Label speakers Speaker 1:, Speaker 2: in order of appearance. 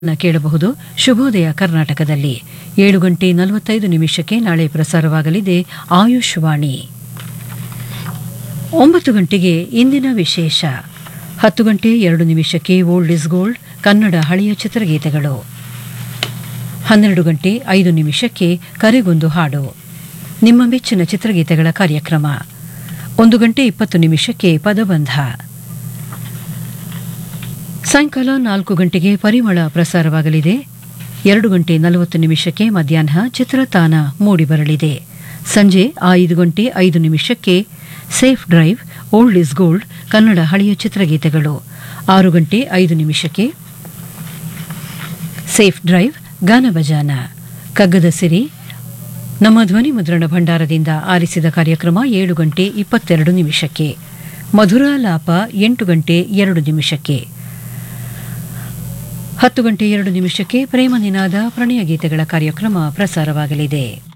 Speaker 1: ನ ಕೇಳಬಹುದು ಶುಭೋದಯ ಕರ್ನಾಟಕದಲ್ಲಿ ಏಳು ಗಂಟೆ ನಲವತ್ತೈದು ನಿಮಿಷಕ್ಕೆ ನಾಳೆ ಪ್ರಸಾರವಾಗಲಿದೆ ಆಯುಷ್ವಾಣಿ ಒಂಬತ್ತು ಗಂಟೆಗೆ ಇಂದಿನ ವಿಶೇಷ ಹತ್ತು ಗಂಟೆ ಎರಡು ನಿಮಿಷಕ್ಕೆ ಓಲ್ಡ್ ಇಸ್ ಗೋಲ್ಡ್ ಕನ್ನಡ ಹಳೆಯ ಚಿತ್ರಗೀತೆಗಳು ಹನ್ನೆರಡು ಗಂಟೆ ಐದು ನಿಮಿಷಕ್ಕೆ ಕರೆಗೊಂದು ಹಾಡು ನಿಮ್ಮ ಮೆಚ್ಚಿನ ಚಿತ್ರಗೀತೆಗಳ ಕಾರ್ಯಕ್ರಮ ಒಂದು ಗಂಟೆ ಇಪ್ಪತ್ತು ನಿಮಿಷಕ್ಕೆ ಪದಬಂಧ ಸಾಯಂಕಾಲ ನಾಲ್ಕು ಗಂಟೆಗೆ ಪರಿಮಳ ಪ್ರಸಾರವಾಗಲಿದೆ ಎರಡು ಗಂಟೆ ನಲವತ್ತು ನಿಮಿಷಕ್ಕೆ ಮಧ್ಯಾಹ್ನ ಚಿತ್ರತಾನ ಮೂಡಿಬರಲಿದೆ ಸಂಜೆ ಐದು ಗಂಟೆ ಐದು ನಿಮಿಷಕ್ಕೆ safe drive old is gold Kannada ಹಳೆಯ ಚಿತ್ರಗೀತೆಗಳು ಆರು ಗಂಟೆ ಐದು ನಿಮಿಷಕ್ಕೆ ಸೇಫ್ ಡ್ರೈವ್ ಗಾನಭಜಾನ ಕಗ್ಗದ ಸಿರಿ ನಮ್ಮ ಧ್ವನಿ ಮುದ್ರಣ ಭಂಡಾರದಿಂದ ಆರಿಸಿದ ಕಾರ್ಯಕ್ರಮ ಏಳು ಗಂಟೆ ಇಪ್ಪತ್ತೆರಡು ನಿಮಿಷಕ್ಕೆ ಮಧುರಾಲಾಪ ಎಂಟು ಗಂಟೆ ಎರಡು ನಿಮಿಷಕ್ಕೆ ಹತ್ತು ಗಂಟೆ ಎರಡು ನಿಮಿಷಕ್ಕೆ ಪ್ರೇಮ ನಿನಾದ ಪ್ರಣಯ ಗೀತೆಗಳ ಕಾರ್ಯಕ್ರಮ ಪ್ರಸಾರವಾಗಲಿದೆ